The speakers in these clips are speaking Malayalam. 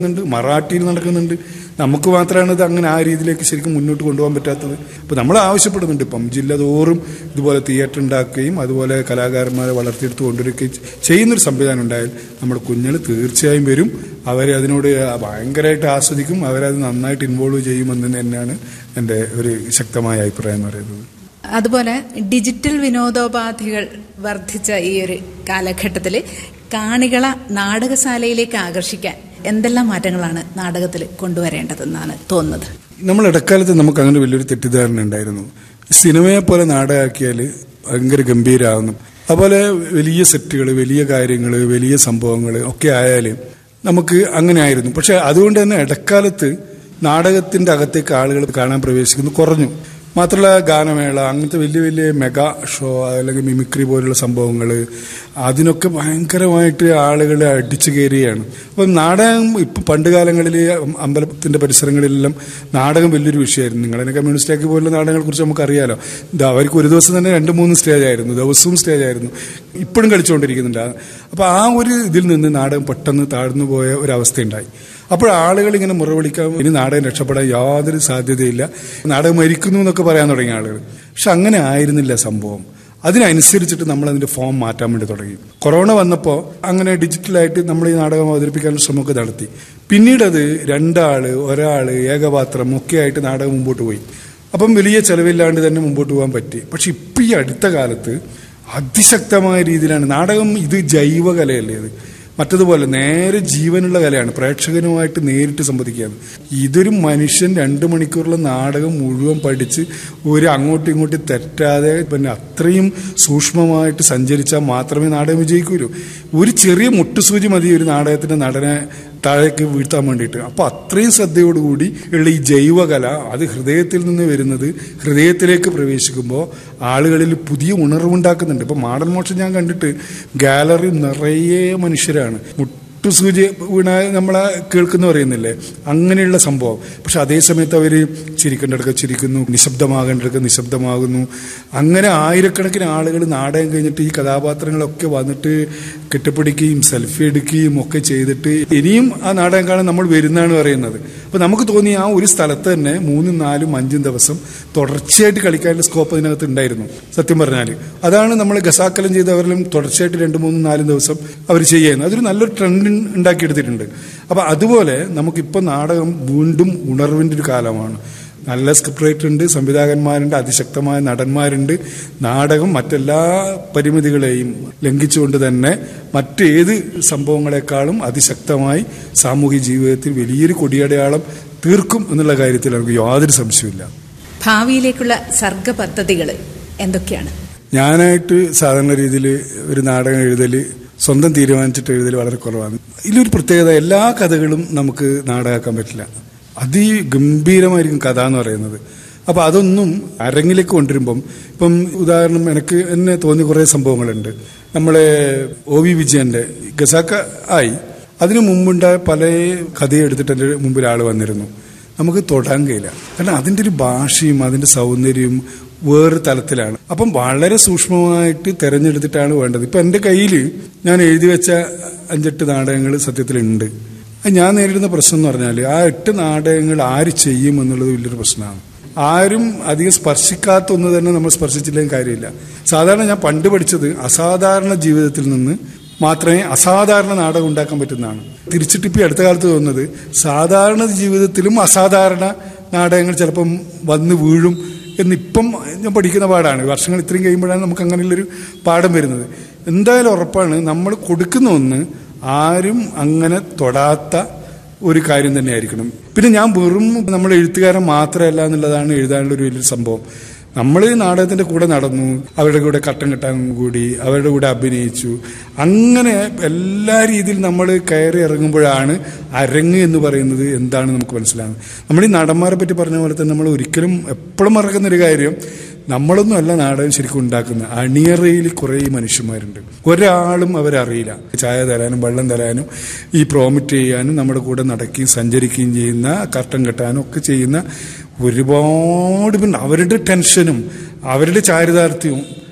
ണ്ട് മറാഠിയിൽ നടക്കുന്നുണ്ട് നമുക്ക് മാത്രമാണ് ഇത് അങ്ങനെ ആ രീതിയിലേക്ക് ശരിക്കും മുന്നോട്ട് കൊണ്ടുപോകാൻ പറ്റാത്തത് അപ്പോൾ നമ്മൾ ആവശ്യപ്പെടുന്നുണ്ട് ഇപ്പം ജില്ല തോറും ഇതുപോലെ തിയേറ്റർ ഉണ്ടാക്കുകയും അതുപോലെ കലാകാരന്മാരെ വളർത്തിയെടുത്ത് കൊണ്ടുവരികയും ചെയ്യുന്നൊരു സംവിധാനം ഉണ്ടായാൽ നമ്മുടെ കുഞ്ഞുങ്ങൾ തീർച്ചയായും വരും അവരെ അതിനോട് ഭയങ്കരമായിട്ട് ആസ്വദിക്കും അവരത് നന്നായിട്ട് ഇൻവോൾവ് ചെയ്യുമെന്ന് തന്നെയാണ് എൻ്റെ ഒരു ശക്തമായ അഭിപ്രായം എന്ന് പറയുന്നത് അതുപോലെ ഡിജിറ്റൽ വിനോദോപാധികൾ വർദ്ധിച്ച ഈ ഒരു കാലഘട്ടത്തിൽ കാണികളെ നാടകശാലയിലേക്ക് ആകർഷിക്കാൻ എന്തെല്ലാം മാറ്റങ്ങളാണ് നാടകത്തിൽ കൊണ്ടുവരേണ്ടതെന്നാണ് തോന്നുന്നത് നമ്മൾ ഇടക്കാലത്ത് നമുക്ക് അങ്ങനെ വലിയൊരു തെറ്റിദ്ധാരണ ഉണ്ടായിരുന്നു സിനിമയെ പോലെ നാടകമാക്കിയാൽ ഭയങ്കര ഗംഭീരമാകുന്നു അതുപോലെ വലിയ സെറ്റുകൾ വലിയ കാര്യങ്ങൾ വലിയ സംഭവങ്ങൾ ഒക്കെ ആയാൽ നമുക്ക് അങ്ങനെ ആയിരുന്നു പക്ഷെ അതുകൊണ്ട് തന്നെ ഇടക്കാലത്ത് നാടകത്തിന്റെ അകത്തേക്ക് ആളുകൾ കാണാൻ പ്രവേശിക്കുന്നത് കുറഞ്ഞു മാത്രമല്ല ഗാനമേള അങ്ങനത്തെ വലിയ വലിയ മെഗാ ഷോ അല്ലെങ്കിൽ മിമിക്രി പോലുള്ള സംഭവങ്ങൾ അതിനൊക്കെ ഭയങ്കരമായിട്ട് ആളുകളെ അടിച്ചു കയറുകയാണ് അപ്പം നാടകം ഇപ്പം പണ്ട് കാലങ്ങളിൽ അമ്പലത്തിന്റെ പരിസരങ്ങളിലെല്ലാം നാടകം വലിയൊരു വിഷയമായിരുന്നു നിങ്ങളെ കമ്മ്യൂണിസ്റ്റാക്കി പോലുള്ള നാടകങ്ങളെ കുറിച്ച് നമുക്കറിയാലോ ഇത് അവർക്ക് ഒരു ദിവസം തന്നെ രണ്ട് മൂന്ന് സ്റ്റേജ് ആയിരുന്നു ദിവസവും സ്റ്റേജ് ആയിരുന്നു ഇപ്പോഴും കളിച്ചുകൊണ്ടിരിക്കുന്നുണ്ട് അപ്പോൾ ആ ഒരു ഇതിൽ നിന്ന് നാടകം പെട്ടെന്ന് താഴ്ന്നു പോയ ഒരവസ്ഥയുണ്ടായി അപ്പോൾ ആളുകൾ ഇങ്ങനെ മുറവിളിക്കാൻ ഇനി നാടകം രക്ഷപ്പെടാൻ യാതൊരു സാധ്യതയില്ല നാടകം മരിക്കുന്നു എന്നൊക്കെ പറയാൻ തുടങ്ങിയ ആളുകൾ പക്ഷെ അങ്ങനെ ആയിരുന്നില്ല സംഭവം അതിനനുസരിച്ചിട്ട് നമ്മൾ അതിന്റെ ഫോം മാറ്റാൻ വേണ്ടി തുടങ്ങി കൊറോണ വന്നപ്പോൾ അങ്ങനെ ഡിജിറ്റലായിട്ട് നമ്മൾ ഈ നാടകം അവതരിപ്പിക്കാനുള്ള ശ്രമമൊക്കെ നടത്തി പിന്നീട് അത് രണ്ടാള് ഒരാള് ഏകപാത്രം ഒക്കെ ആയിട്ട് നാടകം മുമ്പോട്ട് പോയി അപ്പം വലിയ ചെലവില്ലാണ്ട് തന്നെ മുമ്പോട്ട് പോകാൻ പറ്റി പക്ഷെ ഇപ്പം ഈ അടുത്ത കാലത്ത് അതിശക്തമായ രീതിയിലാണ് നാടകം ഇത് ജൈവകലയല്ലേ ഇത് മറ്റതുപോലെ നേരെ ജീവനുള്ള കലയാണ് പ്രേക്ഷകനുമായിട്ട് നേരിട്ട് സംവദിക്കുകയാണ് ഇതൊരു മനുഷ്യൻ രണ്ട് മണിക്കൂറുള്ള നാടകം മുഴുവൻ പഠിച്ച് ഒരു അങ്ങോട്ടും ഇങ്ങോട്ടും തെറ്റാതെ പിന്നെ അത്രയും സൂക്ഷ്മമായിട്ട് സഞ്ചരിച്ചാൽ മാത്രമേ നാടകം വിജയിക്കൂലൂ ഒരു ചെറിയ മുട്ടുസൂചി മതി ഒരു നാടകത്തിന്റെ നടനെ താഴേക്ക് വീഴ്ത്താൻ വേണ്ടിയിട്ട് അപ്പോൾ അത്രയും ശ്രദ്ധയോടുകൂടി ഉള്ള ഈ ജൈവകല അത് ഹൃദയത്തിൽ നിന്ന് വരുന്നത് ഹൃദയത്തിലേക്ക് പ്രവേശിക്കുമ്പോൾ ആളുകളിൽ പുതിയ ഉണർവുണ്ടാക്കുന്നുണ്ട് ഇപ്പം മാടൻ മോക്ഷം ഞാൻ കണ്ടിട്ട് ഗാലറി നിറയെ മനുഷ്യരാണ് മുട്ടുസൂചി വീണ നമ്മളെ കേൾക്കുന്ന പറയുന്നില്ലേ അങ്ങനെയുള്ള സംഭവം പക്ഷെ അതേ സമയത്ത് അവർ ചിരിക്കേണ്ടടക്കം ചിരിക്കുന്നു നിശബ്ദമാകേണ്ടടക്കം നിശബ്ദമാകുന്നു അങ്ങനെ ആയിരക്കണക്കിന് ആളുകൾ നാടകം കഴിഞ്ഞിട്ട് ഈ കഥാപാത്രങ്ങളൊക്കെ വന്നിട്ട് കെട്ടിപ്പിടിക്കുകയും സെൽഫി എടുക്കുകയും ഒക്കെ ചെയ്തിട്ട് ഇനിയും ആ നാടകം കാണാൻ നമ്മൾ വരുന്നതാണ് പറയുന്നത് അപ്പൊ നമുക്ക് തോന്നി ആ ഒരു സ്ഥലത്ത് തന്നെ മൂന്നും നാലും അഞ്ചും ദിവസം തുടർച്ചയായിട്ട് കളിക്കാനുള്ള സ്കോപ്പ് അതിനകത്ത് ഉണ്ടായിരുന്നു സത്യം പറഞ്ഞാൽ അതാണ് നമ്മൾ ഗസാക്കലം ചെയ്തവരിലും തുടർച്ചയായിട്ട് രണ്ട് മൂന്നും നാലും ദിവസം അവർ ചെയ്യുന്നത് അതൊരു നല്ലൊരു ട്രെൻഡ് ഉണ്ടാക്കിയെടുത്തിട്ടുണ്ട് അപ്പൊ അതുപോലെ നമുക്കിപ്പോൾ നാടകം വീണ്ടും ഉണർവിന്റെ ഒരു കാലമാണ് നല്ല സ്ക്രിപ്റ്റ് റൈറ്റർ ഉണ്ട് സംവിധായകന്മാരുണ്ട് അതിശക്തമായ നടന്മാരുണ്ട് നാടകം മറ്റെല്ലാ പരിമിതികളെയും ലംഘിച്ചുകൊണ്ട് തന്നെ മറ്റേത് സംഭവങ്ങളെക്കാളും അതിശക്തമായി സാമൂഹിക ജീവിതത്തിൽ വലിയൊരു കൊടിയടയാളം തീർക്കും എന്നുള്ള കാര്യത്തിൽ നമുക്ക് യാതൊരു സംശയമില്ല ഭാവിയിലേക്കുള്ള സർഗ പദ്ധതികൾ എന്തൊക്കെയാണ് ഞാനായിട്ട് സാധാരണ രീതിയിൽ ഒരു നാടകം എഴുതല് സ്വന്തം തീരുമാനിച്ചിട്ട് എഴുതൽ വളരെ കുറവാണ് ഇതിലൊരു പ്രത്യേകത എല്ലാ കഥകളും നമുക്ക് നാടകമാക്കാൻ പറ്റില്ല അതിഗംഭീരമായിരിക്കും കഥ എന്ന് പറയുന്നത് അപ്പൊ അതൊന്നും അരങ്ങിലേക്ക് കൊണ്ടുവരുമ്പം ഇപ്പം ഉദാഹരണം എനിക്ക് എന്നെ തോന്നിയ കുറേ സംഭവങ്ങളുണ്ട് നമ്മളെ ഒ വി വിജയന്റെ ഗസാക്ക ആയി അതിനു മുമ്പുണ്ടായ പല കഥയും എടുത്തിട്ട് എൻ്റെ മുമ്പിൽ ആൾ വന്നിരുന്നു നമുക്ക് തൊടാൻ കഴിയില്ല കാരണം അതിൻ്റെ ഒരു ഭാഷയും അതിൻ്റെ സൗന്ദര്യവും വേറെ തലത്തിലാണ് അപ്പം വളരെ സൂക്ഷ്മമായിട്ട് തെരഞ്ഞെടുത്തിട്ടാണ് വേണ്ടത് ഇപ്പം എൻ്റെ കയ്യിൽ ഞാൻ എഴുതി വെച്ച അഞ്ചെട്ട് നാടകങ്ങൾ സത്യത്തിലുണ്ട് ഞാൻ നേരിടുന്ന പ്രശ്നം എന്ന് പറഞ്ഞാൽ ആ എട്ട് നാടകങ്ങൾ ആര് ചെയ്യും എന്നുള്ളത് വലിയൊരു പ്രശ്നമാണ് ആരും അധികം സ്പർശിക്കാത്ത ഒന്ന് തന്നെ നമ്മൾ സ്പർശിച്ചില്ലെങ്കിൽ കാര്യമില്ല സാധാരണ ഞാൻ പണ്ട് പഠിച്ചത് അസാധാരണ ജീവിതത്തിൽ നിന്ന് മാത്രമേ അസാധാരണ നാടകം ഉണ്ടാക്കാൻ പറ്റുന്നതാണ് തിരിച്ചിട്ടിപ്പി അടുത്ത കാലത്ത് തോന്നുന്നത് സാധാരണ ജീവിതത്തിലും അസാധാരണ നാടകങ്ങൾ ചിലപ്പം വന്ന് വീഴും എന്നിപ്പം ഞാൻ പഠിക്കുന്ന പാടാണ് വർഷങ്ങൾ ഇത്രയും കഴിയുമ്പോഴാണ് നമുക്ക് അങ്ങനെയുള്ളൊരു പാഠം വരുന്നത് എന്തായാലും ഉറപ്പാണ് നമ്മൾ കൊടുക്കുന്ന ഒന്ന് ആരും അങ്ങനെ തൊടാത്ത ഒരു കാര്യം തന്നെയായിരിക്കണം പിന്നെ ഞാൻ വെറും നമ്മൾ എഴുത്തുകാരൻ മാത്രമല്ല എന്നുള്ളതാണ് എഴുതാനുള്ള ഒരു വലിയൊരു സംഭവം നമ്മൾ ഈ നാടകത്തിന്റെ കൂടെ നടന്നു അവരുടെ കൂടെ കട്ടം കെട്ടാൻ കൂടി അവരുടെ കൂടെ അഭിനയിച്ചു അങ്ങനെ എല്ലാ രീതിയിൽ നമ്മൾ കയറി ഇറങ്ങുമ്പോഴാണ് അരങ്ങ് എന്ന് പറയുന്നത് എന്താണ് നമുക്ക് മനസ്സിലാകുന്നത് നമ്മൾ ഈ നടന്മാരെ പറ്റി പറഞ്ഞ പോലെ തന്നെ നമ്മൾ ഒരിക്കലും എപ്പോഴും മറക്കുന്ന ഒരു കാര്യം നമ്മളൊന്നും അല്ല നാടകം ശരിക്കും ഉണ്ടാക്കുന്നത് അണിയറയിൽ കുറേ മനുഷ്യന്മാരുണ്ട് ഒരാളും അവരറിയില്ല ചായ തരാനും വെള്ളം തരാനും ഈ പ്രോമിറ്റ് ചെയ്യാനും നമ്മുടെ കൂടെ നടക്കുകയും സഞ്ചരിക്കുകയും ചെയ്യുന്ന കർട്ടൻ കെട്ടാനും ഒക്കെ ചെയ്യുന്ന ഒരുപാട് പിന്നെ അവരുടെ ടെൻഷനും അവരുടെ ചാരിതാർത്ഥ്യവും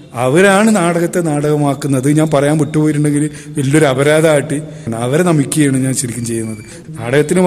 അവരാണ് നാടകത്തെ നാടകമാക്കുന്നത് ഞാൻ പറയാൻ വിട്ടുപോയിട്ടുണ്ടെങ്കിൽ വലിയൊരു അപരാധമായിട്ട് അവരെ നമിക്കുകയാണ് ഞാൻ ശരിക്കും ചെയ്യുന്നത് നാടകത്തിന്